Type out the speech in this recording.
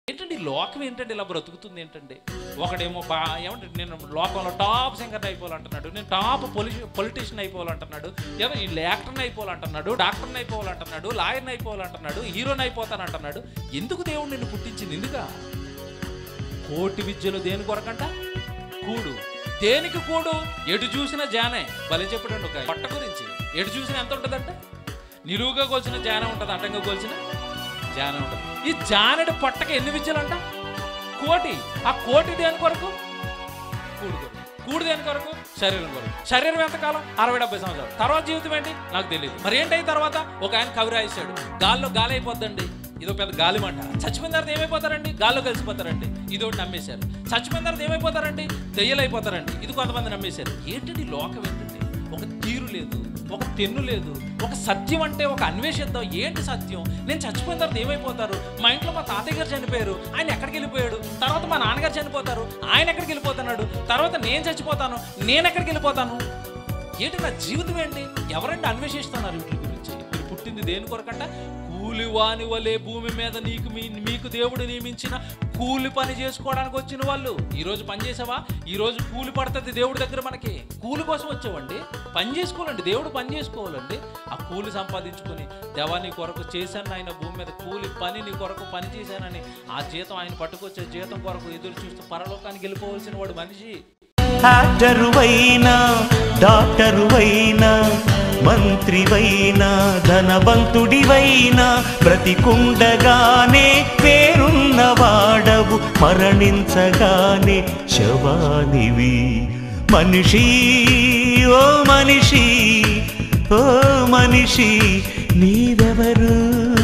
ఏంటండి ఈ లోకం ఏంటండి ఇలా బ్రతుకుతుంది ఏంటండి ఒకడేమో బా ఏమంటే నేను లోకంలో టాప్ సింగర్ అయిపోవాలంటున్నాడు నేను టాప్ పొలి పొలిటీషియన్ అయిపోవాలంటున్నాడు ఏదో ఈ యాక్టర్ని అయిపోవాలంటున్నాడు డాక్టర్ని అయిపోవాలంటున్నాడు లాయర్ని అయిపోవాలంటున్నాడు హీరోని అయిపోతానంటున్నాడు ఎందుకు దేవుడు నిన్ను పుట్టించింది ఎందుకా కోటి విద్యలు దేని కొరకంట కూడు దేనికి కూడు ఎటు చూసిన జానే భలే చెప్పడండి ఒక పట్ట గురించి ఎటు చూసిన ఎంత ఉంటుందంట నిలువుగా కొలిచిన జాన ఉంటుంది అడ్డంగా కొలిచిన జాన ఉంటుంది ఈ జానడి పట్టకి ఎన్ని విద్యలంట కోటి ఆ కోటి దేని కొరకు కూడు కొరకు కూడు దేని కొరకు శరీరం కొరకు శరీరం ఎంతకాలం అరవై డెబ్బై సంవత్సరాలు తర్వాత జీవితం ఏంటి నాకు తెలియదు మరి ఏంటి తర్వాత ఒక ఆయన కవి రాయిస్తాడు గాల్లో గాలి అయిపోద్దండి ఇదో పెద్ద గాలి మంట చచ్చిపోయిన తర్వాత ఏమైపోతారండి గాల్లో కలిసిపోతారండి ఇది ఒకటి నమ్మేశారు చచ్చిపోయిన తర్వాత ఏమైపోతారండి దెయ్యలైపోతారండి ఇది కొంతమంది నమ్మేశారు ఏంటండి ఈ లోకం ఏంటండి ఒక తీరు లేదు ఒక తెన్ను లేదు ఒక సత్యం అంటే ఒక అన్వేషిద్దాం ఏంటి సత్యం నేను చచ్చిపోయిన తర్వాత ఏమైపోతారు మా ఇంట్లో మా తాతయ్య గారు చనిపోయారు ఆయన ఎక్కడికి వెళ్ళిపోయాడు తర్వాత మా నాన్నగారు చనిపోతారు ఆయన ఎక్కడికి వెళ్ళిపోతున్నాడు తర్వాత నేను చచ్చిపోతాను నేను ఎక్కడికి వెళ్ళిపోతాను ఏంటి నా జీవితం ఏంటి ఎవరంటే అన్వేషిస్తున్నారు వీటి గురించి మీరు పుట్టింది దేని కొరకంట కూలివాని వలె భూమి మీద నీకు మీ మీకు దేవుడు నియమించిన కూలి పని చేసుకోవడానికి వచ్చిన వాళ్ళు ఈ రోజు పని చేసావా ఈ రోజు కూలి పడుతుంది దేవుడి దగ్గర మనకి కూలి కోసం వచ్చావండి పని చేసుకోవాలండి దేవుడు పని చేసుకోవాలండి ఆ కూలి సంపాదించుకొని దేవా నీ కొరకు చేశాను ఆయన భూమి మీద కూలి పని నీ కొరకు పని చేశానని ఆ జీతం ఆయన పట్టుకొచ్చే జీతం కొరకు ఎదురు చూస్తూ పరలోకానికి వెళ్ళిపోవలసిన వాడు మనిషి యాక్టరువైనా డాక్టరువైనా మంత్రివైనా ధనవంతుడివైనా బ్రతికుండగానే పేరున్న వాడవు మరణించగానే శవానివి మనిషి ఓ మనిషి ఓ మనిషి నీవెవరు